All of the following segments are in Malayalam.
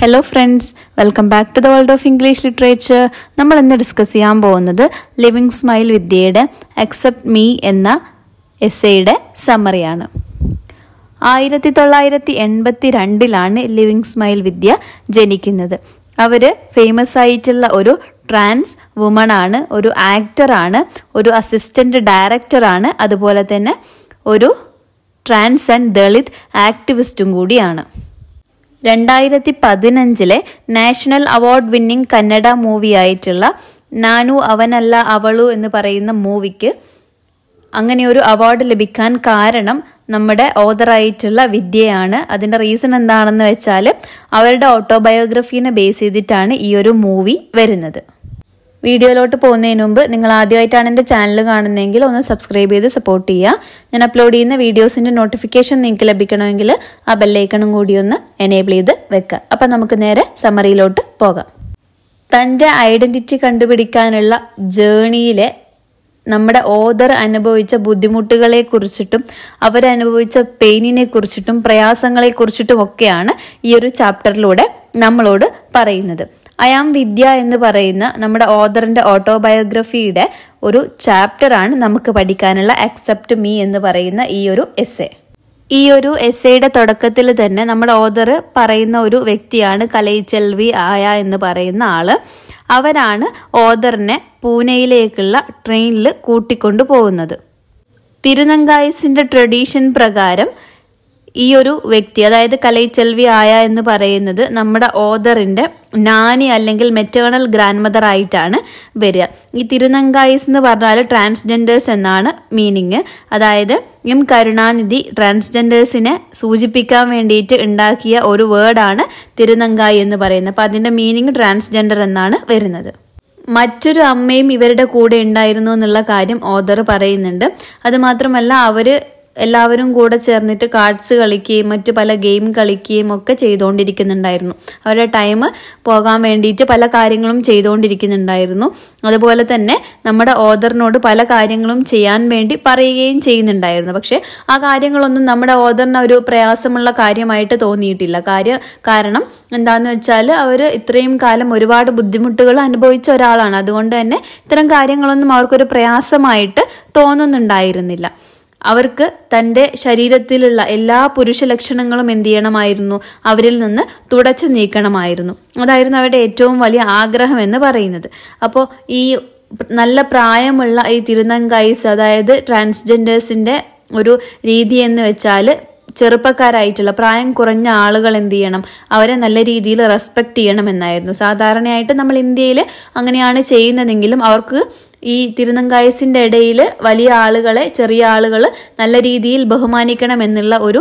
hello friends welcome back to the world of English literature നമ്മൾ ഇന്ന് ഡിസ്കസ് ചെയ്യാൻ പോകുന്നത് ലിവിങ് സ്മൈൽ വിദ്യയുടെ അക്സെപ്റ്റ് മീ എന്ന എസ്സയുടെ സമ്മറിയാണ് ആയിരത്തി തൊള്ളായിരത്തി എൺപത്തി രണ്ടിലാണ് ലിവിങ് സ്മൈൽ വിദ്യ ജനിക്കുന്നത് അവര് ഫേമസ് ആയിട്ടുള്ള ഒരു ട്രാൻസ് വുമൺ ആണ് ഒരു ആക്ടറാണ് ഒരു അസിസ്റ്റന്റ് ഡയറക്ടറാണ് അതുപോലെ തന്നെ ഒരു ട്രാൻസ് ആൻഡ് ദളിത് ആക്ടിവിസ്റ്റും കൂടിയാണ് രണ്ടായിരത്തി പതിനഞ്ചിലെ national award winning Kannada movie ആയിട്ടുള്ള നാനു അവനല്ല അവളു എന്ന് പറയുന്ന മൂവിക്ക് അങ്ങനെ ഒരു അവാർഡ് ലഭിക്കാൻ കാരണം നമ്മുടെ ഓതറായിട്ടുള്ള വിദ്യയാണ് അതിന്റെ റീസൺ എന്താണെന്ന് വെച്ചാൽ അവരുടെ ഓട്ടോബയോഗ്രഫീനെ ബേസ് ചെയ്തിട്ടാണ് ഈ ഒരു മൂവി വരുന്നത് വീഡിയോയിലോട്ട് പോകുന്നതിന് മുമ്പ് നിങ്ങൾ ആദ്യമായിട്ടാണ് എൻ്റെ ചാനൽ കാണുന്നതെങ്കിൽ ഒന്ന് സബ്സ്ക്രൈബ് ചെയ്ത് സപ്പോർട്ട് ചെയ്യുക ഞാൻ അപ്ലോഡ് ചെയ്യുന്ന വീഡിയോസിൻ്റെ നോട്ടിഫിക്കേഷൻ നിങ്ങൾക്ക് ലഭിക്കണമെങ്കിൽ ആ ബെല്ലൈക്കണും കൂടി ഒന്ന് എനേബിൾ ചെയ്ത് വെക്കുക അപ്പം നമുക്ക് നേരെ സമ്മറിയിലോട്ട് പോകാം തൻ്റെ ഐഡൻറ്റിറ്റി കണ്ടുപിടിക്കാനുള്ള ജേണിയിലെ നമ്മുടെ ഓദർ അനുഭവിച്ച ബുദ്ധിമുട്ടുകളെ കുറിച്ചിട്ടും അവരനുഭവിച്ച പെയിനിനെ കുറിച്ചിട്ടും പ്രയാസങ്ങളെ കുറിച്ചിട്ടും ഒക്കെയാണ് ഈ ഒരു ചാപ്റ്ററിലൂടെ നമ്മളോട് പറയുന്നത് അയാം വിദ്യ എന്ന് പറയുന്ന നമ്മുടെ ഓദറിന്റെ ഓട്ടോബയോഗ്രഫിയുടെ ഒരു ചാപ്റ്ററാണ് നമുക്ക് പഠിക്കാനുള്ള അക്സെപ്റ്റ് മീ എന്ന് പറയുന്ന ഈ ഒരു എസ്സേ ഈ ഒരു എസ്സേയുടെ തുടക്കത്തിൽ തന്നെ നമ്മുടെ ഓദർ പറയുന്ന ഒരു വ്യക്തിയാണ് കലൈച്ചെൽവി ആയ എന്ന് പറയുന്ന ആള് അവരാണ് ഓദറിനെ പൂനെയിലേക്കുള്ള ട്രെയിനിൽ കൂട്ടിക്കൊണ്ടു പോകുന്നത് തിരുനങ്കായസിന്റെ ട്രഡീഷൻ പ്രകാരം ഈ ഒരു വ്യക്തി അതായത് കലൈച്ചെൽവി ആയ എന്ന് പറയുന്നത് നമ്മുടെ ഓദറിന്റെ നാനി അല്ലെങ്കിൽ മെറ്റേണൽ ഗ്രാൻഡ് മദർ ആയിട്ടാണ് വരിക ഈ തിരുനങ്കായിസ് എന്ന് പറഞ്ഞാൽ ട്രാൻസ്ജെൻഡേഴ്സ് എന്നാണ് മീനിങ് അതായത് എം കരുണാനിധി ട്രാൻസ്ജെൻഡേഴ്സിനെ സൂചിപ്പിക്കാൻ വേണ്ടിയിട്ട് ഉണ്ടാക്കിയ ഒരു വേർഡാണ് തിരുനങ്കായി എന്ന് പറയുന്നത് അപ്പം അതിന്റെ മീനിങ് ട്രാൻസ്ജെൻഡർ എന്നാണ് വരുന്നത് മറ്റൊരു അമ്മയും ഇവരുടെ കൂടെ ഉണ്ടായിരുന്നു എന്നുള്ള കാര്യം ഓദർ പറയുന്നുണ്ട് അത് മാത്രമല്ല അവര് എല്ലാവരും കൂടെ ചേർന്നിട്ട് കാർഡ്സ് കളിക്കുകയും മറ്റു പല ഗെയിം കളിക്കുകയും ഒക്കെ ചെയ്തുകൊണ്ടിരിക്കുന്നുണ്ടായിരുന്നു അവരുടെ ടൈം പോകാൻ വേണ്ടിയിട്ട് പല കാര്യങ്ങളും ചെയ്തുകൊണ്ടിരിക്കുന്നുണ്ടായിരുന്നു അതുപോലെ തന്നെ നമ്മുടെ ഓദറിനോട് പല കാര്യങ്ങളും ചെയ്യാൻ വേണ്ടി പറയുകയും ചെയ്യുന്നുണ്ടായിരുന്നു പക്ഷെ ആ കാര്യങ്ങളൊന്നും നമ്മുടെ ഓദറിന് ഒരു പ്രയാസമുള്ള കാര്യമായിട്ട് തോന്നിയിട്ടില്ല കാര്യം കാരണം എന്താന്ന് വെച്ചാൽ അവർ ഇത്രയും കാലം ഒരുപാട് ബുദ്ധിമുട്ടുകൾ അനുഭവിച്ച ഒരാളാണ് അതുകൊണ്ട് തന്നെ ഇത്തരം കാര്യങ്ങളൊന്നും അവർക്കൊരു പ്രയാസമായിട്ട് തോന്നുന്നുണ്ടായിരുന്നില്ല അവർക്ക് തൻ്റെ ശരീരത്തിലുള്ള എല്ലാ പുരുഷ ലക്ഷണങ്ങളും എന്ത് ചെയ്യണമായിരുന്നു അവരിൽ നിന്ന് തുടച്ചു നീക്കണമായിരുന്നു അതായിരുന്നു അവരുടെ ഏറ്റവും വലിയ ആഗ്രഹം എന്ന് പറയുന്നത് അപ്പോൾ ഈ നല്ല പ്രായമുള്ള ഈ തിരുനങ്കൈസ് അതായത് ട്രാൻസ്ജെൻഡേഴ്സിൻ്റെ ഒരു രീതി എന്ന് വെച്ചാൽ ചെറുപ്പക്കാരായിട്ടുള്ള പ്രായം കുറഞ്ഞ ആളുകൾ എന്ത് ചെയ്യണം അവരെ നല്ല രീതിയിൽ റെസ്പെക്ട് ചെയ്യണം എന്നായിരുന്നു സാധാരണയായിട്ട് നമ്മൾ ഇന്ത്യയിൽ അങ്ങനെയാണ് ചെയ്യുന്നതെങ്കിലും അവർക്ക് ഈ തിരുനങ്കായസിന്റെ ഇടയിൽ വലിയ ആളുകളെ ചെറിയ ആളുകൾ നല്ല രീതിയിൽ ബഹുമാനിക്കണം എന്നുള്ള ഒരു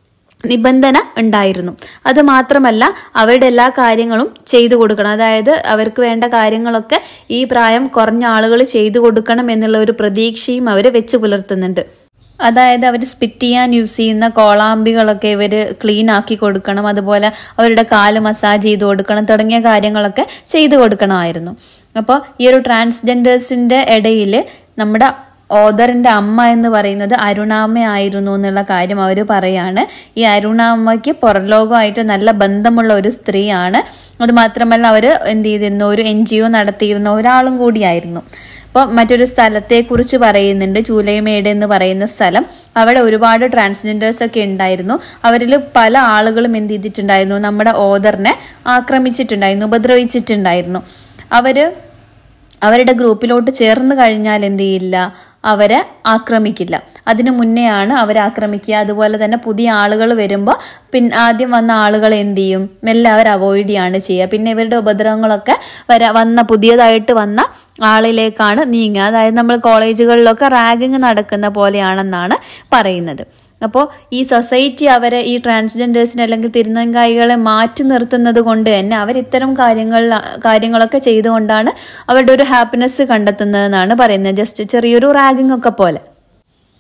നിബന്ധന ഉണ്ടായിരുന്നു അത് മാത്രമല്ല അവരുടെ എല്ലാ കാര്യങ്ങളും ചെയ്തു കൊടുക്കണം അതായത് അവർക്ക് വേണ്ട കാര്യങ്ങളൊക്കെ ഈ പ്രായം കുറഞ്ഞ ആളുകൾ ചെയ്തു കൊടുക്കണം എന്നുള്ള ഒരു പ്രതീക്ഷയും അവർ വെച്ച് പുലർത്തുന്നുണ്ട് അതായത് അവർ സ്പിറ്റ് ചെയ്യാൻ യൂസ് ചെയ്യുന്ന കോളാമ്പികളൊക്കെ ഇവർ ക്ലീൻ ആക്കി കൊടുക്കണം അതുപോലെ അവരുടെ കാല് മസാജ് ചെയ്ത് കൊടുക്കണം തുടങ്ങിയ കാര്യങ്ങളൊക്കെ ചെയ്തു കൊടുക്കണമായിരുന്നു അപ്പോൾ ഈ ഒരു ട്രാൻസ്ജെൻഡേഴ്സിന്റെ ഇടയിൽ നമ്മുടെ ഓദറിന്റെ അമ്മ എന്ന് പറയുന്നത് അരുണാമ്മ ആയിരുന്നു എന്നുള്ള കാര്യം അവർ പറയാണ് ഈ അരുണാമ്മയ്ക്ക് പുറംലോകമായിട്ട് നല്ല ബന്ധമുള്ള ഒരു സ്ത്രീയാണ് അത് മാത്രമല്ല അവർ എന്ത് ചെയ്തിരുന്നു ഒരു എൻ ജി ഒ നടത്തിയിരുന്ന ഒരാളും കൂടിയായിരുന്നു അപ്പോൾ മറ്റൊരു സ്ഥലത്തെ കുറിച്ച് പറയുന്നുണ്ട് ചൂലയമേട് എന്ന് പറയുന്ന സ്ഥലം അവിടെ ഒരുപാട് ട്രാൻസ്ജെൻഡേഴ്സ് ഒക്കെ ഉണ്ടായിരുന്നു അവരിൽ പല ആളുകളും എന്ത് ചെയ്തിട്ടുണ്ടായിരുന്നു നമ്മുടെ ഓദറിനെ ആക്രമിച്ചിട്ടുണ്ടായിരുന്നു ഉപദ്രവിച്ചിട്ടുണ്ടായിരുന്നു അവര് അവരുടെ ഗ്രൂപ്പിലോട്ട് ചേർന്ന് കഴിഞ്ഞാൽ എന്ത് ചെയ്യില്ല അവരെ ആക്രമിക്കില്ല അതിനു മുന്നെയാണ് അവരെ ആക്രമിക്കുക അതുപോലെ തന്നെ പുതിയ ആളുകൾ വരുമ്പോൾ പിന്നെ ആദ്യം വന്ന ആളുകൾ എന്ത് ചെയ്യും മെല്ലെ അവർ അവോയ്ഡ് ചെയ്യാണ് ചെയ്യുക പിന്നെ ഇവരുടെ ഉപദ്രവങ്ങളൊക്കെ വര വന്ന പുതിയതായിട്ട് വന്ന ആളിലേക്കാണ് നീങ്ങുക അതായത് നമ്മൾ കോളേജുകളിലൊക്കെ റാഗിങ് നടക്കുന്ന പോലെയാണെന്നാണ് പറയുന്നത് അപ്പോൾ ഈ സൊസൈറ്റി അവരെ ഈ ട്രാൻസ്ജെൻഡേഴ്സിനെ അല്ലെങ്കിൽ തിരുനങ്കായികളെ മാറ്റി നിർത്തുന്നത് കൊണ്ട് തന്നെ അവർ ഇത്തരം കാര്യങ്ങൾ കാര്യങ്ങളൊക്കെ ചെയ്തുകൊണ്ടാണ് അവരുടെ ഒരു ഹാപ്പിനെസ് കണ്ടെത്തുന്നതെന്നാണ് പറയുന്നത് ജസ്റ്റ് ചെറിയൊരു റാഗിങ് ഒക്കെ പോലെ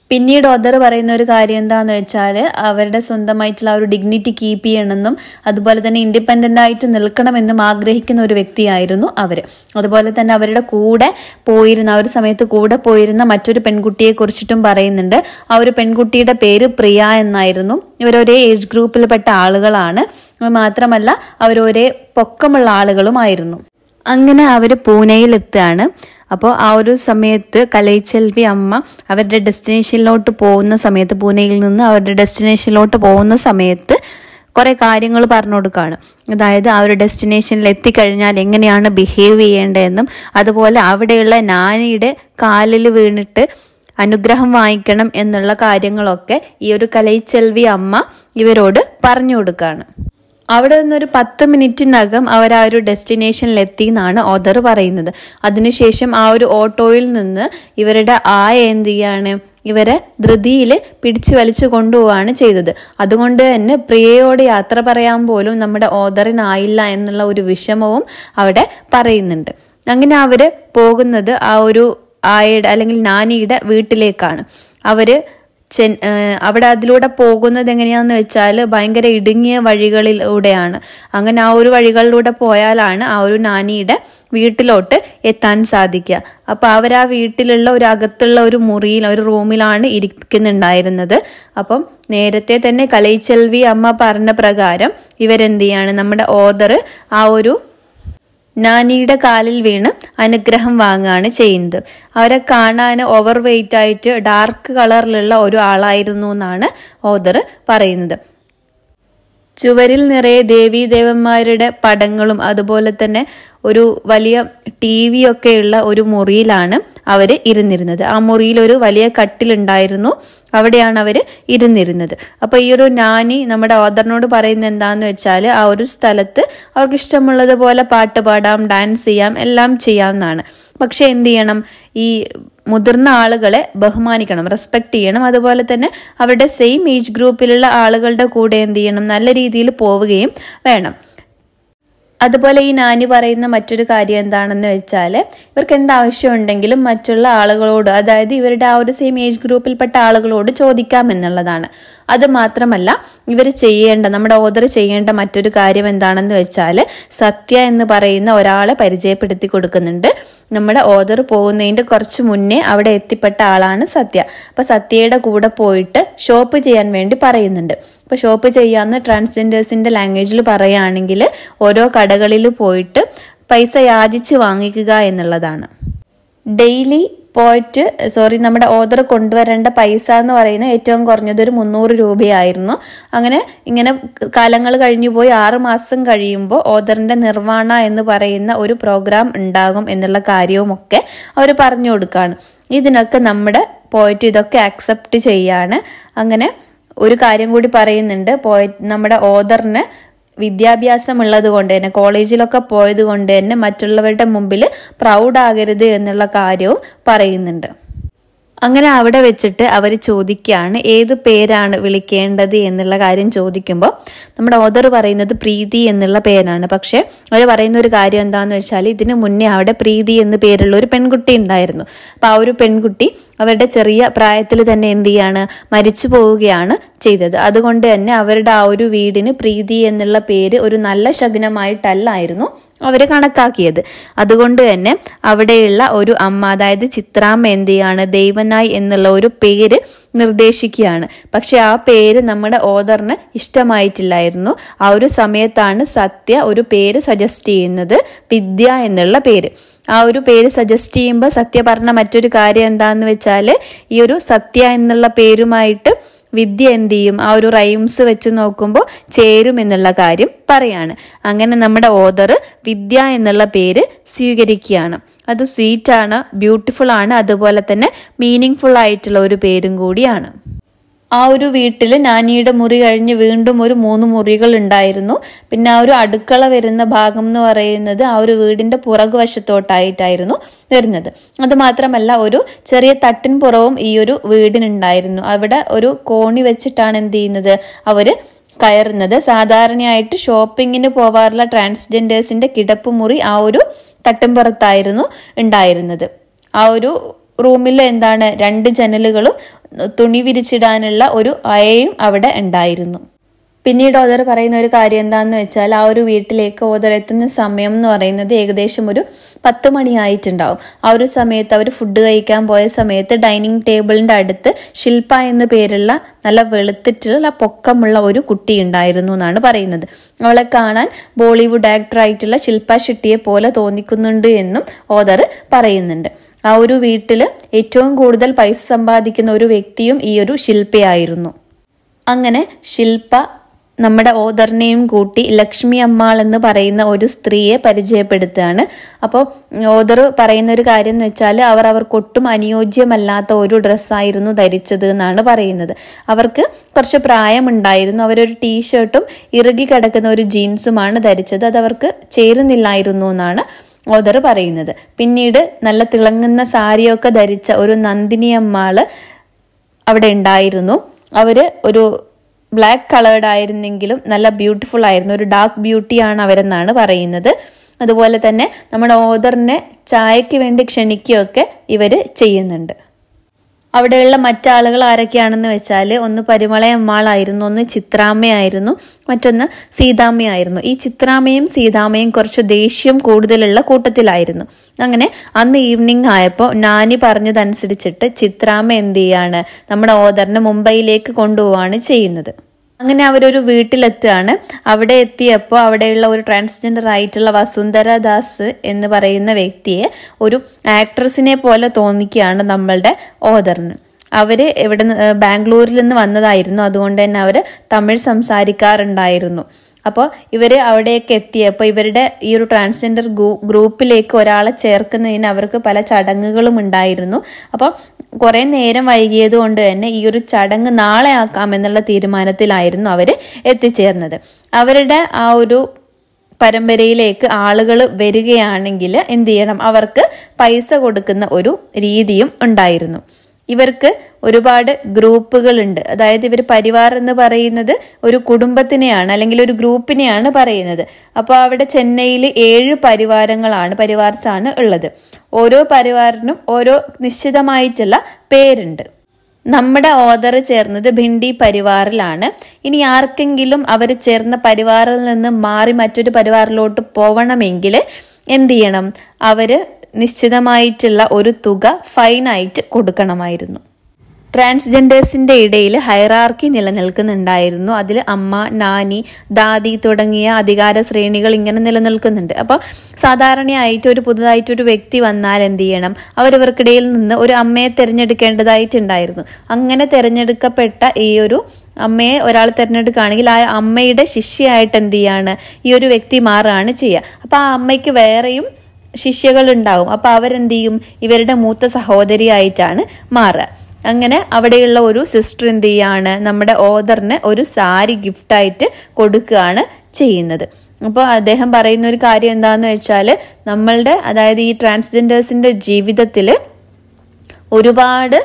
പിന്നീട് ഒദർ പറയുന്ന ഒരു കാര്യം എന്താന്ന് വെച്ചാൽ അവരുടെ സ്വന്തമായിട്ടുള്ള ആ ഒരു ഡിഗ്നിറ്റി കീപ്പ് ചെയ്യണമെന്നും അതുപോലെ തന്നെ ഇൻഡിപെൻഡൻ്റ് ആയിട്ട് നിൽക്കണമെന്നും ആഗ്രഹിക്കുന്ന ഒരു വ്യക്തിയായിരുന്നു അവർ അതുപോലെ തന്നെ അവരുടെ കൂടെ പോയിരുന്ന ആ ഒരു സമയത്ത് കൂടെ പോയിരുന്ന മറ്റൊരു പെൺകുട്ടിയെ കുറിച്ചിട്ടും പറയുന്നുണ്ട് ആ ഒരു പെൺകുട്ടിയുടെ പേര് പ്രിയ എന്നായിരുന്നു ഇവർ ഒരേ ഏജ് ഗ്രൂപ്പിൽപ്പെട്ട ആളുകളാണ് മാത്രമല്ല അവർ ഒരേ പൊക്കമുള്ള ആളുകളുമായിരുന്നു അങ്ങനെ അവർ പൂനെയിലെത്തുകയാണ് അപ്പോൾ ആ ഒരു സമയത്ത് കലൈച്ചെൽവി അമ്മ അവരുടെ ഡെസ്റ്റിനേഷനിലോട്ട് പോകുന്ന സമയത്ത് പൂനെയിൽ നിന്ന് അവരുടെ ഡെസ്റ്റിനേഷനിലോട്ട് പോകുന്ന സമയത്ത് കുറേ കാര്യങ്ങൾ പറഞ്ഞു കൊടുക്കുകയാണ് അതായത് ആ ഒരു ഡെസ്റ്റിനേഷനിൽ എത്തിക്കഴിഞ്ഞാൽ എങ്ങനെയാണ് ബിഹേവ് ചെയ്യേണ്ടതെന്നും അതുപോലെ അവിടെയുള്ള നാനിയുടെ കാലിൽ വീണിട്ട് അനുഗ്രഹം വാങ്ങിക്കണം എന്നുള്ള കാര്യങ്ങളൊക്കെ ഈ ഒരു കലൈച്ചെൽവി അമ്മ ഇവരോട് പറഞ്ഞു കൊടുക്കുകയാണ് അവിടെ നിന്നൊരു പത്ത് മിനിറ്റിനകം അവർ ആ ഒരു ഡെസ്റ്റിനേഷനിൽ എത്തി എന്നാണ് ഓദർ പറയുന്നത് അതിനുശേഷം ആ ഒരു ഓട്ടോയിൽ നിന്ന് ഇവരുടെ ആയ എന്ത് ചെയ്യാണ് ഇവരെ ധൃതിയിൽ പിടിച്ചു വലിച്ചു കൊണ്ടുപോവാണ് ചെയ്തത് അതുകൊണ്ട് തന്നെ പ്രിയയോട് യാത്ര പറയാൻ പോലും നമ്മുടെ ഓദറിനായില്ല എന്നുള്ള ഒരു വിഷമവും അവിടെ പറയുന്നുണ്ട് അങ്ങനെ അവര് പോകുന്നത് ആ ഒരു ആയയുടെ അല്ലെങ്കിൽ നാനിയുടെ വീട്ടിലേക്കാണ് അവര് ചെൻ അവിടെ അതിലൂടെ പോകുന്നത് എങ്ങനെയാന്ന് വെച്ചാൽ ഭയങ്കര ഇടുങ്ങിയ വഴികളിലൂടെയാണ് അങ്ങനെ ആ ഒരു വഴികളിലൂടെ പോയാലാണ് ആ ഒരു നാനിയുടെ വീട്ടിലോട്ട് എത്താൻ സാധിക്കുക അപ്പോൾ അവർ ആ വീട്ടിലുള്ള ഒരു അകത്തുള്ള ഒരു മുറിയിൽ ഒരു റൂമിലാണ് ഇരിക്കുന്നുണ്ടായിരുന്നത് അപ്പം നേരത്തെ തന്നെ കലൈച്ചെൽവി അമ്മ പറഞ്ഞ പ്രകാരം ഇവരെന്ത് ചെയ്യാണ് നമ്മുടെ ഓദർ ആ ഒരു നാനിയുടെ കാലിൽ വീണ് അനുഗ്രഹം വാങ്ങുകയാണ് ചെയ്യുന്നത് അവരെ കാണാൻ ഓവർ വെയിറ്റ് ആയിട്ട് ഡാർക്ക് കളറിലുള്ള ഒരു ആളായിരുന്നു എന്നാണ് ഓദർ പറയുന്നത് ചുവരിൽ നിറയെ ദേവീദേവന്മാരുടെ പടങ്ങളും അതുപോലെ തന്നെ ഒരു വലിയ ടി വി ഒക്കെയുള്ള ഒരു മുറിയിലാണ് അവർ ഇരുന്നിരുന്നത് ആ മുറിയിൽ ഒരു വലിയ കട്ടിലുണ്ടായിരുന്നു അവിടെയാണ് അവർ ഇരുന്നിരുന്നത് അപ്പോൾ ഈ ഒരു നാനി നമ്മുടെ ഓദറിനോട് പറയുന്നത് എന്താന്ന് വെച്ചാൽ ആ ഒരു സ്ഥലത്ത് അവർക്ക് ഇഷ്ടമുള്ളതുപോലെ പാട്ട് പാടാം ഡാൻസ് ചെയ്യാം എല്ലാം ചെയ്യാവുന്നതാണ് പക്ഷെ എന്ത് ചെയ്യണം ഈ മുതിർന്ന ആളുകളെ ബഹുമാനിക്കണം റെസ്പെക്ട് ചെയ്യണം അതുപോലെ തന്നെ അവരുടെ സെയിം ഏജ് ഗ്രൂപ്പിലുള്ള ആളുകളുടെ കൂടെ എന്ത് ചെയ്യണം നല്ല രീതിയിൽ പോവുകയും വേണം അതുപോലെ ഈ നാനി പറയുന്ന മറ്റൊരു കാര്യം എന്താണെന്ന് വെച്ചാൽ ഇവർക്ക് എന്താവശ്യമുണ്ടെങ്കിലും മറ്റുള്ള ആളുകളോട് അതായത് ഇവരുടെ ആ ഒരു സെയിം ഏജ് ഗ്രൂപ്പിൽപ്പെട്ട ആളുകളോട് ചോദിക്കാം എന്നുള്ളതാണ് അത് മാത്രമല്ല ഇവർ ചെയ്യേണ്ട നമ്മുടെ ഓദർ ചെയ്യേണ്ട മറ്റൊരു കാര്യം എന്താണെന്ന് വെച്ചാൽ സത്യ എന്ന് പറയുന്ന ഒരാളെ പരിചയപ്പെടുത്തി കൊടുക്കുന്നുണ്ട് നമ്മുടെ ഓദർ പോകുന്നതിൻ്റെ കുറച്ച് മുന്നേ അവിടെ എത്തിപ്പെട്ട ആളാണ് സത്യ അപ്പോൾ സത്യയുടെ കൂടെ പോയിട്ട് ഷോപ്പ് ചെയ്യാൻ വേണ്ടി പറയുന്നുണ്ട് ഇപ്പോൾ ഷോപ്പ് ചെയ്യാമെന്ന് ട്രാൻസ്ജെൻഡേഴ്സിൻ്റെ ലാംഗ്വേജിൽ പറയുകയാണെങ്കിൽ ഓരോ കടകളിൽ പോയിട്ട് പൈസ യാചിച്ച് വാങ്ങിക്കുക എന്നുള്ളതാണ് ഡെയിലി പോയിട്ട് സോറി നമ്മുടെ ഓർഡർ കൊണ്ടുവരേണ്ട പൈസ എന്ന് പറയുന്നത് ഏറ്റവും കുറഞ്ഞത് ഒരു മുന്നൂറ് രൂപയായിരുന്നു അങ്ങനെ ഇങ്ങനെ കാലങ്ങൾ കഴിഞ്ഞു പോയി ആറ് മാസം കഴിയുമ്പോൾ ഓർഡറിന്റെ നിർവ്വാണ എന്ന് പറയുന്ന ഒരു പ്രോഗ്രാം ഉണ്ടാകും എന്നുള്ള കാര്യവുമൊക്കെ അവർ പറഞ്ഞു കൊടുക്കുകയാണ് ഇതിനൊക്കെ നമ്മുടെ പോയിട്ട് ഇതൊക്കെ അക്സെപ്റ്റ് ചെയ്യാണ് അങ്ങനെ ഒരു കാര്യം കൂടി പറയുന്നുണ്ട് പോയി നമ്മുടെ ഓദറിന് വിദ്യാഭ്യാസം ഉള്ളത് കൊണ്ട് തന്നെ കോളേജിലൊക്കെ പോയത് കൊണ്ട് തന്നെ മറ്റുള്ളവരുടെ മുമ്പിൽ പ്രൗഡ് ആകരുത് എന്നുള്ള കാര്യവും പറയുന്നുണ്ട് അങ്ങനെ അവിടെ വെച്ചിട്ട് അവർ ചോദിക്കുകയാണ് ഏത് പേരാണ് വിളിക്കേണ്ടത് എന്നുള്ള കാര്യം ചോദിക്കുമ്പോൾ നമ്മുടെ ഓദർ പറയുന്നത് പ്രീതി എന്നുള്ള പേരാണ് പക്ഷേ അവർ പറയുന്ന ഒരു കാര്യം എന്താണെന്ന് വെച്ചാൽ ഇതിനു മുന്നേ അവിടെ പ്രീതി എന്ന് പേരുള്ള ഒരു പെൺകുട്ടി ഉണ്ടായിരുന്നു അപ്പോൾ ആ ഒരു പെൺകുട്ടി അവരുടെ ചെറിയ പ്രായത്തിൽ തന്നെ എന്ത് ചെയ്യാണ് മരിച്ചു പോവുകയാണ് ചെയ്തത് അതുകൊണ്ട് തന്നെ അവരുടെ ആ ഒരു വീടിന് പ്രീതി എന്നുള്ള പേര് ഒരു നല്ല ശകുനമായിട്ടല്ലായിരുന്നു അവർ കണക്കാക്കിയത് അതുകൊണ്ട് തന്നെ അവിടെയുള്ള ഒരു അമ്മ അതായത് ചിത്രാമ്മ എന്ത് ചെയ്യാണ് ദൈവനായി എന്നുള്ള ഒരു പേര് നിർദ്ദേശിക്കുകയാണ് പക്ഷെ ആ പേര് നമ്മുടെ ഓദറിന് ഇഷ്ടമായിട്ടില്ലായിരുന്നു ആ ഒരു സമയത്താണ് സത്യ ഒരു പേര് സജസ്റ്റ് ചെയ്യുന്നത് വിദ്യ എന്നുള്ള പേര് ആ ഒരു പേര് സജസ്റ്റ് ചെയ്യുമ്പോൾ സത്യ പറഞ്ഞ മറ്റൊരു കാര്യം എന്താന്ന് വെച്ചാൽ ഈ ഒരു സത്യ എന്നുള്ള പേരുമായിട്ട് വിദ്യ എന്ത് ചെയ്യും ആ ഒരു റൈംസ് വെച്ച് നോക്കുമ്പോൾ ചേരും എന്നുള്ള കാര്യം പറയാണ് അങ്ങനെ നമ്മുടെ ഓദർ വിദ്യ എന്നുള്ള പേര് സ്വീകരിക്കുകയാണ് അത് സ്വീറ്റ് ആണ് ബ്യൂട്ടിഫുൾ ആണ് അതുപോലെ തന്നെ മീനിങ് ഫുൾ ആയിട്ടുള്ള ഒരു പേരും കൂടിയാണ് ആ ഒരു വീട്ടിൽ നാനിയുടെ മുറി കഴിഞ്ഞ് വീണ്ടും ഒരു മൂന്ന് മുറികൾ ഉണ്ടായിരുന്നു പിന്നെ ആ ഒരു അടുക്കള വരുന്ന ഭാഗം എന്ന് പറയുന്നത് ആ ഒരു വീടിന്റെ പുറകുവശത്തോട്ടായിട്ടായിരുന്നു വരുന്നത് അത് മാത്രമല്ല ഒരു ചെറിയ തട്ടിൻ പുറവും ഈ ഒരു വീടിനുണ്ടായിരുന്നു അവിടെ ഒരു കോണി വെച്ചിട്ടാണ് എന്ത് ചെയ്യുന്നത് അവര് കയറുന്നത് സാധാരണയായിട്ട് ഷോപ്പിങ്ങിന് പോവാറുള്ള ട്രാൻസ്ജെൻഡേഴ്സിന്റെ കിടപ്പുമുറി ആ ഒരു തട്ടിൻപുറത്തായിരുന്നു ഉണ്ടായിരുന്നത് ആ ഒരു റൂമിൽ എന്താണ് രണ്ട് ജനലുകളും തുണി വിരിച്ചിടാനുള്ള ഒരു അയയും അവിടെ ഉണ്ടായിരുന്നു പിന്നീട് ഓദർ പറയുന്ന ഒരു കാര്യം എന്താണെന്ന് വെച്ചാൽ ആ ഒരു വീട്ടിലേക്ക് ഓദർ എത്തുന്ന സമയം എന്ന് പറയുന്നത് ഏകദേശം ഒരു പത്ത് മണിയായിട്ടുണ്ടാവും ആ ഒരു സമയത്ത് അവർ ഫുഡ് കഴിക്കാൻ പോയ സമയത്ത് ഡൈനിങ് ടേബിളിന്റെ അടുത്ത് ശില്പ എന്ന് പേരുള്ള നല്ല വെളുത്തിട്ടുള്ള പൊക്കമുള്ള ഒരു കുട്ടി ഉണ്ടായിരുന്നു എന്നാണ് പറയുന്നത് അവളെ കാണാൻ ബോളിവുഡ് ആക്ടറായിട്ടുള്ള ശില്പ ഷെട്ടിയെ പോലെ തോന്നിക്കുന്നുണ്ട് എന്നും ഓദർ പറയുന്നുണ്ട് ആ ഒരു വീട്ടിൽ ഏറ്റവും കൂടുതൽ പൈസ സമ്പാദിക്കുന്ന ഒരു വ്യക്തിയും ഈ ഒരു ശില്പയായിരുന്നു അങ്ങനെ ശില്പ നമ്മുടെ ഓദറിനെയും കൂട്ടി ലക്ഷ്മി അമ്മാൾ എന്ന് പറയുന്ന ഒരു സ്ത്രീയെ പരിചയപ്പെടുത്തുകയാണ് അപ്പോൾ ഓദർ പറയുന്ന ഒരു കാര്യം എന്ന് വെച്ചാൽ അവർ അവർക്കൊട്ടും അനുയോജ്യമല്ലാത്ത ഒരു ഡ്രസ്സായിരുന്നു ധരിച്ചത് എന്നാണ് പറയുന്നത് അവർക്ക് കുറച്ച് പ്രായമുണ്ടായിരുന്നു അവരൊരു ടീഷർട്ടും ഇറുകി കിടക്കുന്ന ഒരു ജീൻസുമാണ് ധരിച്ചത് അത് അവർക്ക് ചേരുന്നില്ലായിരുന്നു എന്നാണ് ഓദർ പറയുന്നത് പിന്നീട് നല്ല തിളങ്ങുന്ന സാരിയൊക്കെ ധരിച്ച ഒരു നന്ദിനി അമ്മാള് അവിടെ ഉണ്ടായിരുന്നു അവര് ഒരു ബ്ലാക്ക് കളേർഡ് ആയിരുന്നെങ്കിലും നല്ല ബ്യൂട്ടിഫുൾ ആയിരുന്നു ഒരു ഡാർക്ക് ബ്യൂട്ടിയാണ് അവരെന്നാണ് പറയുന്നത് അതുപോലെ തന്നെ നമ്മുടെ ഓദറിനെ ചായക്ക് വേണ്ടി ക്ഷണിക്കുകയൊക്കെ ഇവര് ചെയ്യുന്നുണ്ട് അവിടെയുള്ള മറ്റാളുകൾ ആരൊക്കെയാണെന്ന് വെച്ചാൽ ഒന്ന് പരിമളയമ്മാളായിരുന്നു ഒന്ന് ചിത്രാമ്മയായിരുന്നു മറ്റൊന്ന് സീതാമ്മയായിരുന്നു ഈ ചിത്രാമ്മയും സീതാമ്മയും കുറച്ച് ദേഷ്യം കൂടുതലുള്ള കൂട്ടത്തിലായിരുന്നു അങ്ങനെ അന്ന് ഈവനിങ് ആയപ്പോൾ നാനി പറഞ്ഞതനുസരിച്ചിട്ട് ചിത്രാമ്മ എന്ത് ചെയ്യാണ് നമ്മുടെ ഓദറിനെ മുംബൈയിലേക്ക് കൊണ്ടുപോവാണ് ചെയ്യുന്നത് അങ്ങനെ അവരൊരു വീട്ടിലെത്തുകയാണ് അവിടെ എത്തിയപ്പോൾ അവിടെയുള്ള ഒരു ട്രാൻസ്ജെൻഡർ ആയിട്ടുള്ള വസുന്ധര ദാസ് എന്ന് പറയുന്ന വ്യക്തിയെ ഒരു ആക്ട്രസിനെ പോലെ തോന്നിക്കുകയാണ് നമ്മളുടെ ഓദറിന് അവര് ഇവിടെ ബാംഗ്ലൂരിൽ നിന്ന് വന്നതായിരുന്നു അതുകൊണ്ട് തന്നെ അവർ തമിഴ് സംസാരിക്കാറുണ്ടായിരുന്നു അപ്പോൾ ഇവർ അവിടെയൊക്കെ എത്തിയപ്പോൾ ഇവരുടെ ഈ ഒരു ട്രാൻസ്ജെൻഡർ ഗ്രൂപ്പിലേക്ക് ഒരാളെ ചേർക്കുന്നതിന് അവർക്ക് പല ചടങ്ങുകളും ഉണ്ടായിരുന്നു അപ്പോൾ കുറേ നേരം വൈകിയത് കൊണ്ട് തന്നെ ഈ ഒരു ചടങ്ങ് നാളെ ആക്കാമെന്നുള്ള തീരുമാനത്തിലായിരുന്നു അവർ എത്തിച്ചേർന്നത് അവരുടെ ആ ഒരു പരമ്പരയിലേക്ക് ആളുകൾ വരികയാണെങ്കിൽ എന്ത് ചെയ്യണം അവർക്ക് പൈസ കൊടുക്കുന്ന ഒരു രീതിയും ഉണ്ടായിരുന്നു ഇവർക്ക് ഒരുപാട് ഗ്രൂപ്പുകളുണ്ട് അതായത് ഇവർ പരിവാർ എന്ന് പറയുന്നത് ഒരു കുടുംബത്തിനെയാണ് അല്ലെങ്കിൽ ഒരു ഗ്രൂപ്പിനെയാണ് പറയുന്നത് അപ്പോൾ അവിടെ ചെന്നൈയിൽ ഏഴ് പരിവാരങ്ങളാണ് പരിവാർസാണ് ഉള്ളത് ഓരോ പരിവാറിനും ഓരോ നിശ്ചിതമായിട്ടുള്ള പേരുണ്ട് നമ്മുടെ ഓദർ ചേർന്നത് ഭിണ്ടി പരിവാറിലാണ് ഇനി ആർക്കെങ്കിലും അവർ ചേർന്ന പരിവാറിൽ നിന്ന് മാറി മറ്റൊരു പരിവാറിലോട്ട് പോവണമെങ്കിൽ എന്ത് ചെയ്യണം അവര് നിശ്ചിതമായിട്ടുള്ള ഒരു തുക ഫൈനായിട്ട് കൊടുക്കണമായിരുന്നു ട്രാൻസ്ജെൻഡേഴ്സിന്റെ ഇടയിൽ ഹൈറാർക്കി നിലനിൽക്കുന്നുണ്ടായിരുന്നു അതിൽ അമ്മ നാനി ദാദി തുടങ്ങിയ അധികാര ശ്രേണികൾ ഇങ്ങനെ നിലനിൽക്കുന്നുണ്ട് അപ്പോൾ സാധാരണയായിട്ട് ഒരു പുതുതായിട്ട് ഒരു വ്യക്തി വന്നാൽ എന്ത് ചെയ്യണം അവരവർക്കിടയിൽ നിന്ന് ഒരു അമ്മയെ തിരഞ്ഞെടുക്കേണ്ടതായിട്ടുണ്ടായിരുന്നു അങ്ങനെ തിരഞ്ഞെടുക്കപ്പെട്ട ഈ ഒരു അമ്മയെ ഒരാൾ തിരഞ്ഞെടുക്കുകയാണെങ്കിൽ ആ അമ്മയുടെ ശിഷ്യയായിട്ട് എന്ത് ചെയ്യാണ് ഈ ഒരു വ്യക്തി മാറുകയാണ് ചെയ്യുക അപ്പോൾ ആ അമ്മയ്ക്ക് വേറെയും ശിഷ്യകൾ ഉണ്ടാവും അപ്പോൾ അവരെന്ത് ചെയ്യും ഇവരുടെ മൂത്ത സഹോദരിയായിട്ടാണ് മാറുക അങ്ങനെ അവിടെയുള്ള ഒരു സിസ്റ്റർ എന്ത് ചെയ്യാണ് നമ്മുടെ ഓദറിന് ഒരു സാരി ഗിഫ്റ്റായിട്ട് കൊടുക്കുകയാണ് ചെയ്യുന്നത് അപ്പോൾ അദ്ദേഹം പറയുന്ന ഒരു കാര്യം എന്താണെന്ന് വെച്ചാൽ നമ്മളുടെ അതായത് ഈ ട്രാൻസ്ജെൻഡേഴ്സിൻ്റെ ജീവിതത്തിൽ ഒരുപാട്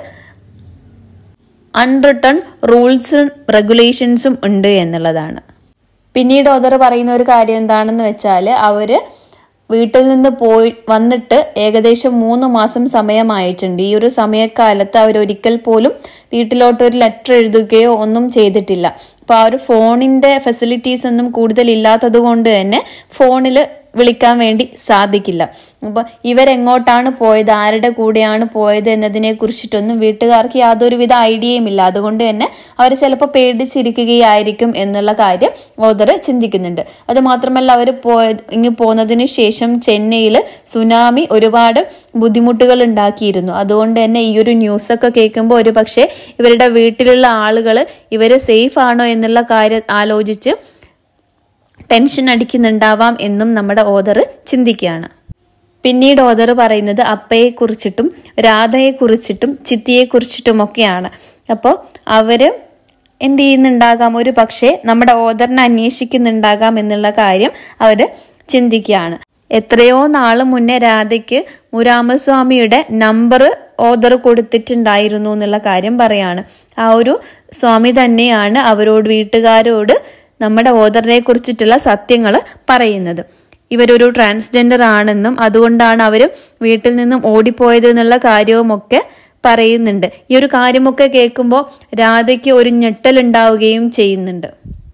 അൺറിട്ടൺ റൂൾസും റെഗുലേഷൻസും ഉണ്ട് എന്നുള്ളതാണ് പിന്നീട് ഓദർ പറയുന്ന ഒരു കാര്യം എന്താണെന്ന് വെച്ചാൽ അവർ വീട്ടിൽ നിന്ന് പോയി വന്നിട്ട് ഏകദേശം മൂന്ന് മാസം സമയമായിട്ടുണ്ട് ഈ ഒരു സമയക്കാലത്ത് അവർ ഒരിക്കൽ പോലും വീട്ടിലോട്ട് ഒരു ലെറ്റർ എഴുതുകയോ ഒന്നും ചെയ്തിട്ടില്ല അപ്പോൾ ആ ഒരു ഫോണിൻ്റെ ഫെസിലിറ്റീസ് ഒന്നും കൂടുതൽ ഇല്ലാത്തത് കൊണ്ട് തന്നെ ഫോണിൽ വിളിക്കാൻ വേണ്ടി സാധിക്കില്ല അപ്പോൾ ഇവരെങ്ങോട്ടാണ് പോയത് ആരുടെ കൂടെയാണ് പോയത് എന്നതിനെ കുറിച്ചിട്ടൊന്നും വീട്ടുകാർക്ക് യാതൊരുവിധ ഐഡിയയും ഇല്ല അതുകൊണ്ട് തന്നെ അവർ ചിലപ്പോൾ പേടിച്ചിരിക്കുകയായിരിക്കും എന്നുള്ള കാര്യം ഓദർ ചിന്തിക്കുന്നുണ്ട് അത് മാത്രമല്ല അവർ പോയ ഇങ്ങ് പോന്നതിന് ശേഷം ചെന്നൈയിൽ സുനാമി ഒരുപാട് ബുദ്ധിമുട്ടുകൾ ഉണ്ടാക്കിയിരുന്നു അതുകൊണ്ട് തന്നെ ഈ ഒരു ന്യൂസൊക്കെ കേൾക്കുമ്പോൾ ഒരു പക്ഷേ ഇവരുടെ വീട്ടിലുള്ള ആളുകൾ ഇവർ സേഫ് ആണോ എന്നുള്ള കാര്യം ആലോചിച്ച് ടെൻഷൻ അടിക്കുന്നുണ്ടാവാം എന്നും നമ്മുടെ ഓദർ ചിന്തിക്കുകയാണ് പിന്നീട് ഓദർ പറയുന്നത് അപ്പയെക്കുറിച്ചിട്ടും രാധയെക്കുറിച്ചിട്ടും ചിത്തിയെക്കുറിച്ചിട്ടുമൊക്കെയാണ് അപ്പോൾ അവർ എന്ത് ചെയ്യുന്നുണ്ടാകാം ഒരു പക്ഷേ നമ്മുടെ ഓദറിനെ അന്വേഷിക്കുന്നുണ്ടാകാം എന്നുള്ള കാര്യം അവർ ചിന്തിക്കുകയാണ് എത്രയോ നാള് മുന്നേ രാധയ്ക്ക് മുരാമസ്വാമിയുടെ നമ്പർ ഓദർ കൊടുത്തിട്ടുണ്ടായിരുന്നു എന്നുള്ള കാര്യം പറയാണ് ആ ഒരു സ്വാമി തന്നെയാണ് അവരോട് വീട്ടുകാരോട് നമ്മുടെ ഓദറിനെ കുറിച്ചിട്ടുള്ള സത്യങ്ങൾ പറയുന്നത് ഇവരൊരു ട്രാൻസ്ജെൻഡർ ആണെന്നും അതുകൊണ്ടാണ് അവർ വീട്ടിൽ നിന്നും ഓടിപ്പോയത് എന്നുള്ള കാര്യവുമൊക്കെ പറയുന്നുണ്ട് ഈ ഒരു കാര്യമൊക്കെ കേൾക്കുമ്പോൾ രാധയ്ക്ക് ഒരു ഞെട്ടലുണ്ടാവുകയും ചെയ്യുന്നുണ്ട്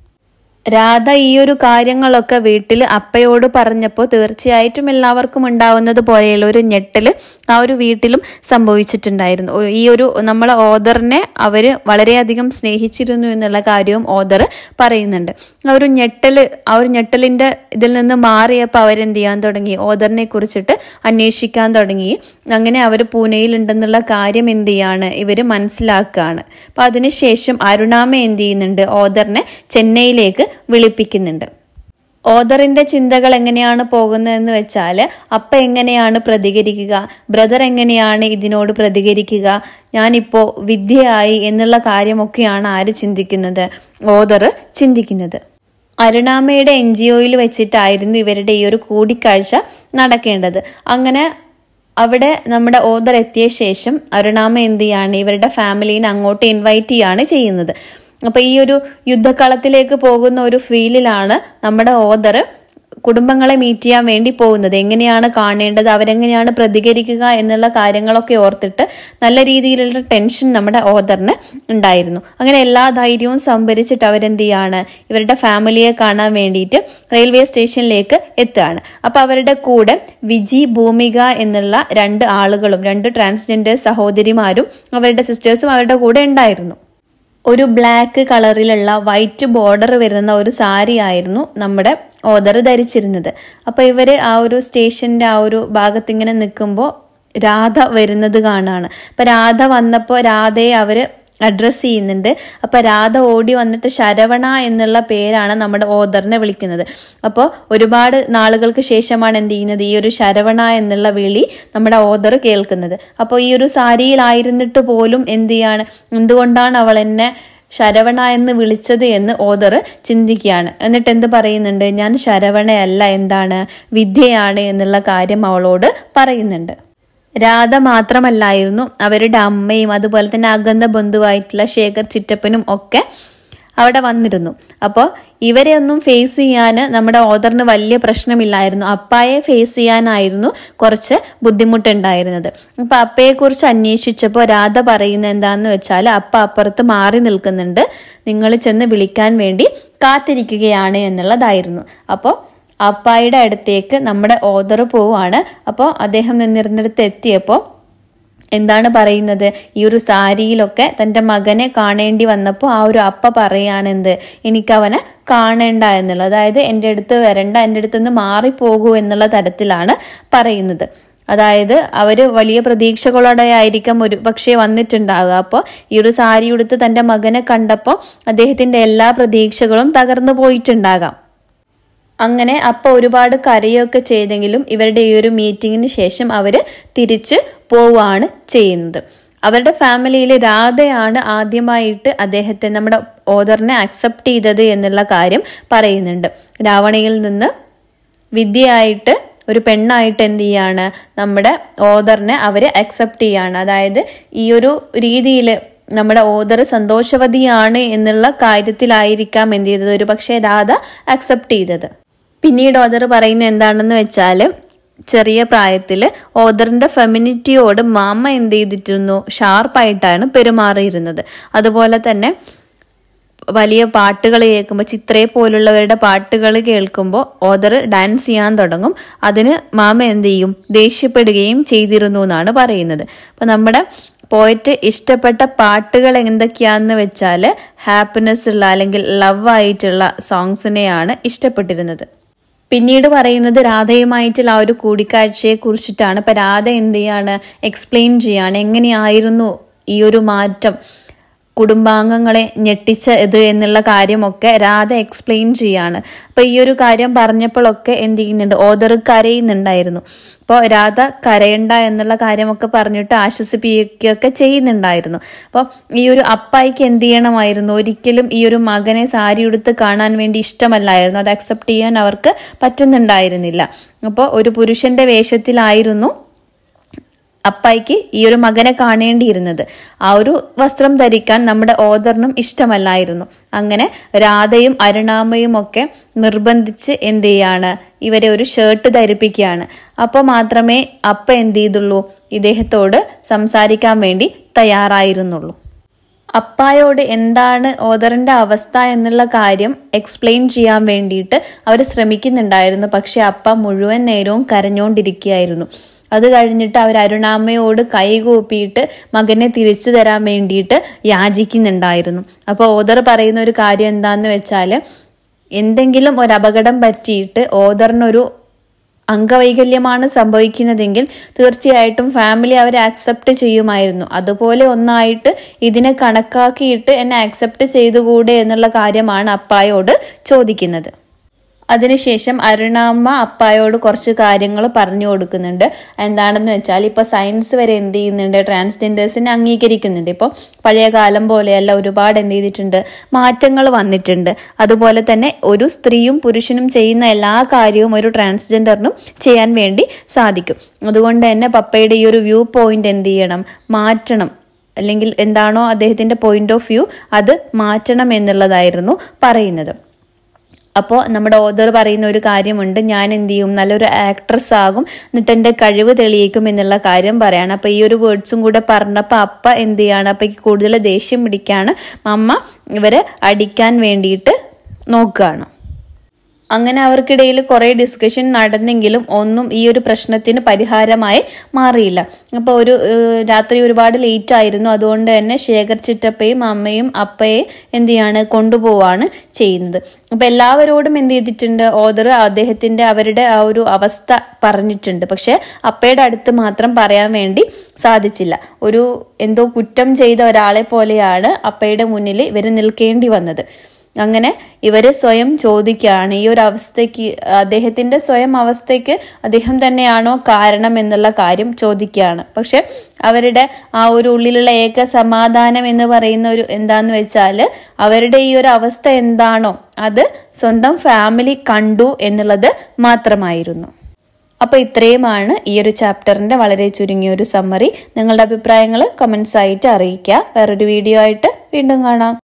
രാധ ഈ ഒരു കാര്യങ്ങളൊക്കെ വീട്ടിൽ അപ്പയോട് പറഞ്ഞപ്പോൾ തീർച്ചയായിട്ടും എല്ലാവർക്കും ഉണ്ടാവുന്നത് പോലെയുള്ള ഒരു ഞെട്ടൽ ആ ഒരു വീട്ടിലും സംഭവിച്ചിട്ടുണ്ടായിരുന്നു ഓ- ഈ ഒരു നമ്മളെ ഓദറിനെ അവർ വളരെയധികം സ്നേഹിച്ചിരുന്നു എന്നുള്ള കാര്യവും ഓദർ പറയുന്നുണ്ട് ആ ഒരു ഞെട്ടൽ ആ ഒരു ഞെട്ടലിന്റെ ഇതിൽ നിന്ന് മാറിയപ്പോൾ അവരെന്ത് ചെയ്യാൻ തുടങ്ങി ഓദറിനെ കുറിച്ചിട്ട് അന്വേഷിക്കാൻ തുടങ്ങി അങ്ങനെ അവർ പൂനെയിൽ ഉണ്ടെന്നുള്ള കാര്യം എന്ത് ചെയ്യാണ് ഇവർ മനസ്സിലാക്കുകയാണ് അപ്പൊ അതിനുശേഷം അരുണാമ എന്ത് ചെയ്യുന്നുണ്ട് ഓദറിനെ ചെന്നൈയിലേക്ക് വിളിപ്പിക്കുന്നുണ്ട് ഓദറിന്റെ ചിന്തകൾ എങ്ങനെയാണ് പോകുന്നതെന്ന് വെച്ചാൽ അപ്പ എങ്ങനെയാണ് പ്രതികരിക്കുക ബ്രദർ എങ്ങനെയാണ് ഇതിനോട് പ്രതികരിക്കുക ഞാനിപ്പോ വിദ്യയായി എന്നുള്ള കാര്യമൊക്കെയാണ് ആര് ചിന്തിക്കുന്നത് ഓദർ ചിന്തിക്കുന്നത് അരുണാമയുടെ എൻ ജി ഒയിൽ വെച്ചിട്ടായിരുന്നു ഇവരുടെ ഈ ഒരു കൂടിക്കാഴ്ച നടക്കേണ്ടത് അങ്ങനെ അവിടെ നമ്മുടെ ഓദർ എത്തിയ ശേഷം അരുണാമ എന്ത് ചെയ്യാണ് ഇവരുടെ ഫാമിലീനെ അങ്ങോട്ട് ഇൻവൈറ്റ് ചെയ്യാണ് ചെയ്യുന്നത് അപ്പൊ ഈ ഒരു യുദ്ധക്കളത്തിലേക്ക് പോകുന്ന ഒരു ഫീലിലാണ് നമ്മുടെ ഓദർ കുടുംബങ്ങളെ മീറ്റ് ചെയ്യാൻ വേണ്ടി പോകുന്നത് എങ്ങനെയാണ് കാണേണ്ടത് അവരെങ്ങനെയാണ് പ്രതികരിക്കുക എന്നുള്ള കാര്യങ്ങളൊക്കെ ഓർത്തിട്ട് നല്ല രീതിയിലുള്ള ടെൻഷൻ നമ്മുടെ ഓദറിന് ഉണ്ടായിരുന്നു അങ്ങനെ എല്ലാ ധൈര്യവും സംഭരിച്ചിട്ട് അവരെന്ത് ചെയ്യാണ് ഇവരുടെ ഫാമിലിയെ കാണാൻ വേണ്ടിയിട്ട് റെയിൽവേ സ്റ്റേഷനിലേക്ക് എത്തുകയാണ് അപ്പൊ അവരുടെ കൂടെ വിജി ഭൂമിക എന്നുള്ള രണ്ട് ആളുകളും രണ്ട് ട്രാൻസ്ജെൻഡർ സഹോദരിമാരും അവരുടെ സിസ്റ്റേഴ്സും അവരുടെ കൂടെ ഉണ്ടായിരുന്നു ഒരു ബ്ലാക്ക് കളറിലുള്ള വൈറ്റ് ബോർഡർ വരുന്ന ഒരു സാരി ആയിരുന്നു നമ്മുടെ ഓദർ ധരിച്ചിരുന്നത് അപ്പൊ ഇവര് ആ ഒരു സ്റ്റേഷന്റെ ആ ഒരു ഭാഗത്ത് ഇങ്ങനെ നിൽക്കുമ്പോൾ രാധ വരുന്നത് കാണാണ് അപ്പൊ രാധ വന്നപ്പോൾ രാധയെ അവര് അഡ്രസ്സ് ചെയ്യുന്നുണ്ട് അപ്പൊ രാധ ഓടി വന്നിട്ട് ശരവണ എന്നുള്ള പേരാണ് നമ്മുടെ ഓദറിനെ വിളിക്കുന്നത് അപ്പോൾ ഒരുപാട് നാളുകൾക്ക് ശേഷമാണ് എന്ത് ചെയ്യുന്നത് ഈ ഒരു ശരവണ എന്നുള്ള വിളി നമ്മുടെ ഓദർ കേൾക്കുന്നത് അപ്പോൾ ഈ ഒരു സാരിയിലായിരുന്നിട്ട് പോലും എന്ത് ചെയ്യാണ് എന്തുകൊണ്ടാണ് അവൾ എന്നെ ശരവണ എന്ന് വിളിച്ചത് എന്ന് ഓദർ ചിന്തിക്കുകയാണ് എന്നിട്ട് എന്ത് പറയുന്നുണ്ട് ഞാൻ ശരവണയല്ല എന്താണ് വിദ്യയാണ് എന്നുള്ള കാര്യം അവളോട് പറയുന്നുണ്ട് രാധ മാത്രമല്ലായിരുന്നു അവരുടെ അമ്മയും അതുപോലെ തന്നെ അഗന്ധ ബന്ധുവായിട്ടുള്ള ശേഖർ ചിറ്റപ്പനും ഒക്കെ അവിടെ വന്നിരുന്നു അപ്പോൾ ഇവരെ ഒന്നും ഫേസ് ചെയ്യാൻ നമ്മുടെ ഓദറിന് വലിയ പ്രശ്നമില്ലായിരുന്നു അപ്പായെ ഫേസ് ചെയ്യാനായിരുന്നു കുറച്ച് ബുദ്ധിമുട്ടുണ്ടായിരുന്നത് അപ്പൊ അപ്പയെ കുറിച്ച് അന്വേഷിച്ചപ്പോൾ രാധ പറയുന്നത് എന്താന്ന് വെച്ചാൽ അപ്പ അപ്പുറത്ത് മാറി നിൽക്കുന്നുണ്ട് നിങ്ങൾ ചെന്ന് വിളിക്കാൻ വേണ്ടി കാത്തിരിക്കുകയാണ് എന്നുള്ളതായിരുന്നു അപ്പോൾ അപ്പായുടെ അടുത്തേക്ക് നമ്മുടെ ഓദർ പോവാണ് അപ്പോൾ അദ്ദേഹം നിന്നിരുന്നിടത്ത് എത്തിയപ്പോൾ എന്താണ് പറയുന്നത് ഈ ഒരു സാരിയിലൊക്കെ തൻ്റെ മകനെ കാണേണ്ടി വന്നപ്പോൾ ആ ഒരു അപ്പ പറയാണെന്ത് എനിക്ക് അവനെ കാണേണ്ട എന്നുള്ളത് അതായത് എൻ്റെ അടുത്ത് വരണ്ട എൻ്റെ അടുത്ത് നിന്ന് മാറിപ്പോകൂ എന്നുള്ള തരത്തിലാണ് പറയുന്നത് അതായത് അവര് വലിയ പ്രതീക്ഷകളോടെ ആയിരിക്കാം ഒരു പക്ഷേ വന്നിട്ടുണ്ടാകുക അപ്പോൾ ഈ ഒരു സാരി ഉടുത്ത് തൻ്റെ മകനെ കണ്ടപ്പോൾ അദ്ദേഹത്തിന്റെ എല്ലാ പ്രതീക്ഷകളും തകർന്നു പോയിട്ടുണ്ടാകാം അങ്ങനെ അപ്പ ഒരുപാട് കരയൊക്കെ ചെയ്തെങ്കിലും ഇവരുടെ ഈ ഒരു മീറ്റിങ്ങിന് ശേഷം അവര് തിരിച്ച് പോവുകയാണ് ചെയ്യുന്നത് അവരുടെ ഫാമിലിയിൽ രാധയാണ് ആദ്യമായിട്ട് അദ്ദേഹത്തെ നമ്മുടെ ഓദറിനെ അക്സെപ്റ്റ് ചെയ്തത് എന്നുള്ള കാര്യം പറയുന്നുണ്ട് രാവണയിൽ നിന്ന് വിദ്യയായിട്ട് ഒരു പെണ്ണായിട്ട് എന്ത് ചെയ്യാണ് നമ്മുടെ ഓദറിനെ അവര് അക്സെപ്റ്റ് ചെയ്യാണ് അതായത് ഈ ഒരു രീതിയിൽ നമ്മുടെ ഓദർ സന്തോഷവതിയാണ് എന്നുള്ള കാര്യത്തിലായിരിക്കാം എന്ത് ചെയ്തത് ഒരു പക്ഷേ രാധ അക്സെപ്റ്റ് ചെയ്തത് പിന്നീട് ഓദർ പറയുന്ന എന്താണെന്ന് വെച്ചാൽ ചെറിയ പ്രായത്തിൽ ഓദറിന്റെ ഫെമിനിറ്റിയോട് മാമ എന്ത് ചെയ്തിരുന്നു ഷാർപ്പായിട്ടാണ് പെരുമാറിയിരുന്നത് അതുപോലെ തന്നെ വലിയ പാട്ടുകൾ കേൾക്കുമ്പോൾ ചിത്രയെ പോലുള്ളവരുടെ പാട്ടുകൾ കേൾക്കുമ്പോൾ ഓദർ ഡാൻസ് ചെയ്യാൻ തുടങ്ങും അതിന് മാമ എന്ത് ചെയ്യും ദേഷ്യപ്പെടുകയും ചെയ്തിരുന്നു എന്നാണ് പറയുന്നത് അപ്പൊ നമ്മുടെ പോയിട്ട് ഇഷ്ടപ്പെട്ട പാട്ടുകൾ എന്തൊക്കെയാന്ന് വെച്ചാൽ ഹാപ്പിനെസ് ഉള്ള അല്ലെങ്കിൽ ലവ് ആയിട്ടുള്ള സോങ്സിനെയാണ് ഇഷ്ടപ്പെട്ടിരുന്നത് പിന്നീട് പറയുന്നത് രാധയുമായിട്ടുള്ള ആ ഒരു കൂടിക്കാഴ്ചയെ കുറിച്ചിട്ടാണ് ഇപ്പൊ രാധ എന്ത് ചെയ്യാണ് എക്സ്പ്ലെയിൻ ചെയ്യാണ് എങ്ങനെയായിരുന്നു ഈ ഒരു മാറ്റം കുടുംബാംഗങ്ങളെ ഞെട്ടിച്ച ഇത് എന്നുള്ള കാര്യമൊക്കെ രാധ എക്സ്പ്ലെയിൻ ചെയ്യാണ് അപ്പൊ ഈ ഒരു കാര്യം പറഞ്ഞപ്പോഴൊക്കെ എന്ത് ചെയ്യുന്നുണ്ട് ഓദർ കരയുന്നുണ്ടായിരുന്നു അപ്പോൾ രാധ കരയണ്ട എന്നുള്ള കാര്യമൊക്കെ പറഞ്ഞിട്ട് ആശ്വസിപ്പിക്കുകയൊക്കെ ചെയ്യുന്നുണ്ടായിരുന്നു അപ്പോൾ ഈ ഒരു അപ്പായിക്ക് എന്ത് ചെയ്യണമായിരുന്നു ഒരിക്കലും ഈ ഒരു മകനെ സാരി ഉടുത്ത് കാണാൻ വേണ്ടി ഇഷ്ടമല്ലായിരുന്നു അത് അക്സെപ്റ്റ് ചെയ്യാൻ അവർക്ക് പറ്റുന്നുണ്ടായിരുന്നില്ല അപ്പോൾ ഒരു പുരുഷന്റെ വേഷത്തിലായിരുന്നു അപ്പായിക്ക് ഈ ഒരു മകനെ കാണേണ്ടിയിരുന്നത് ആ ഒരു വസ്ത്രം ധരിക്കാൻ നമ്മുടെ ഓദറിനും ഇഷ്ടമല്ലായിരുന്നു അങ്ങനെ രാധയും അരുണാമയും ഒക്കെ നിർബന്ധിച്ച് എന്ത് ചെയ്യാണ് ഇവരെ ഒരു ഷർട്ട് ധരിപ്പിക്കുകയാണ് അപ്പോൾ മാത്രമേ അപ്പ എന്ത് ചെയ്തുള്ളൂ ഇദ്ദേഹത്തോട് സംസാരിക്കാൻ വേണ്ടി തയ്യാറായിരുന്നുള്ളൂ അപ്പായോട് എന്താണ് ഓദറിന്റെ അവസ്ഥ എന്നുള്ള കാര്യം എക്സ്പ്ലെയിൻ ചെയ്യാൻ വേണ്ടിയിട്ട് അവർ ശ്രമിക്കുന്നുണ്ടായിരുന്നു പക്ഷെ അപ്പ മുഴുവൻ നേരവും കരഞ്ഞുകൊണ്ടിരിക്കുകയായിരുന്നു അത് കഴിഞ്ഞിട്ട് അവർ അരുണാമ്മയോട് കൈകൂപ്പിയിട്ട് മകനെ തിരിച്ചു തരാൻ വേണ്ടിയിട്ട് യാചിക്കുന്നുണ്ടായിരുന്നു അപ്പോൾ ഓദർ പറയുന്ന ഒരു കാര്യം എന്താന്ന് വെച്ചാൽ എന്തെങ്കിലും ഒരു അപകടം പറ്റിയിട്ട് ഓദറിനൊരു അംഗവൈകല്യമാണ് സംഭവിക്കുന്നതെങ്കിൽ തീർച്ചയായിട്ടും ഫാമിലി അവരെ ആക്സെപ്റ്റ് ചെയ്യുമായിരുന്നു അതുപോലെ ഒന്നായിട്ട് ഇതിനെ കണക്കാക്കിയിട്ട് എന്നെ ആക്സെപ്റ്റ് ചെയ്തുകൂടെ എന്നുള്ള കാര്യമാണ് അപ്പായോട് ചോദിക്കുന്നത് അതിനുശേഷം അരുണാമ്മ അപ്പായോട് കുറച്ച് കാര്യങ്ങൾ പറഞ്ഞു കൊടുക്കുന്നുണ്ട് എന്താണെന്ന് വെച്ചാൽ ഇപ്പോൾ സയൻസ് വരെ എന്ത് ചെയ്യുന്നുണ്ട് ട്രാൻസ്ജെൻഡേഴ്സിനെ അംഗീകരിക്കുന്നുണ്ട് ഇപ്പോൾ പഴയ കാലം പോലെയല്ല ഒരുപാട് എന്ത് ചെയ്തിട്ടുണ്ട് മാറ്റങ്ങൾ വന്നിട്ടുണ്ട് അതുപോലെ തന്നെ ഒരു സ്ത്രീയും പുരുഷനും ചെയ്യുന്ന എല്ലാ കാര്യവും ഒരു ട്രാൻസ്ജെൻഡറിനും ചെയ്യാൻ വേണ്ടി സാധിക്കും അതുകൊണ്ട് തന്നെ പപ്പയുടെ ഈ ഒരു വ്യൂ പോയിന്റ് എന്ത് ചെയ്യണം മാറ്റണം അല്ലെങ്കിൽ എന്താണോ അദ്ദേഹത്തിന്റെ പോയിന്റ് ഓഫ് വ്യൂ അത് മാറ്റണം എന്നുള്ളതായിരുന്നു പറയുന്നത് അപ്പോൾ നമ്മുടെ ഓദർ പറയുന്ന ഒരു കാര്യമുണ്ട് ഞാൻ എന്ത് ചെയ്യും നല്ലൊരു ആക്ട്രസ് ആകും എന്നിട്ട് എൻ്റെ കഴിവ് തെളിയിക്കും എന്നുള്ള കാര്യം പറയാണ് അപ്പോൾ ഈ ഒരു വേർഡ്സും കൂടെ പറഞ്ഞപ്പോൾ അപ്പ എന്ത് ചെയ്യാണ് അപ്പയ്ക്ക് കൂടുതൽ ദേഷ്യം പിടിക്കുകയാണ് അമ്മ ഇവരെ അടിക്കാൻ വേണ്ടിയിട്ട് നോക്കുകയാണ് അങ്ങനെ അവർക്കിടയിൽ കുറേ ഡിസ്കഷൻ നടന്നെങ്കിലും ഒന്നും ഈ ഒരു പ്രശ്നത്തിന് പരിഹാരമായി മാറിയില്ല അപ്പോൾ ഒരു ഏഹ്, രാത്രി ഒരുപാട് ലേറ്റ് ആയിരുന്നു അതുകൊണ്ട് തന്നെ ശേഖർ ചിറ്റപ്പയും അമ്മയും അപ്പയെ എന്ത് ചെയ്യാണ് കൊണ്ടുപോവാണ് ചെയ്യുന്നത് അപ്പൊ എല്ലാവരോടും എന്ത് ചെയ്തിട്ടുണ്ട് ഓദർ അദ്ദേഹത്തിന്റെ അവരുടെ ആ ഒരു അവസ്ഥ പറഞ്ഞിട്ടുണ്ട് പക്ഷെ അപ്പയുടെ അടുത്ത് മാത്രം പറയാൻ വേണ്ടി സാധിച്ചില്ല ഒരു എന്തോ കുറ്റം ചെയ്ത ഒരാളെ പോലെയാണ് അപ്പയുടെ മുന്നിൽ ഇവർ നിൽക്കേണ്ടി വന്നത് അങ്ങനെ ഇവര് സ്വയം ചോദിക്കുകയാണ് ഈ ഒരു അവസ്ഥയ്ക്ക് അദ്ദേഹത്തിന്റെ സ്വയം അവസ്ഥയ്ക്ക് അദ്ദേഹം തന്നെയാണോ കാരണം എന്നുള്ള കാര്യം ചോദിക്കുകയാണ് പക്ഷെ അവരുടെ ആ ഒരു ഉള്ളിലുള്ള ഏക സമാധാനം എന്ന് പറയുന്ന ഒരു എന്താന്ന് വെച്ചാൽ അവരുടെ ഈ ഒരു അവസ്ഥ എന്താണോ അത് സ്വന്തം ഫാമിലി കണ്ടു എന്നുള്ളത് മാത്രമായിരുന്നു അപ്പോൾ ഇത്രയുമാണ് ഈ ഒരു ചാപ്റ്ററിന്റെ വളരെ ചുരുങ്ങിയ ഒരു സമ്മറി നിങ്ങളുടെ അഭിപ്രായങ്ങൾ കമൻസ് ആയിട്ട് അറിയിക്കുക വേറൊരു വീഡിയോ ആയിട്ട് വീണ്ടും കാണാം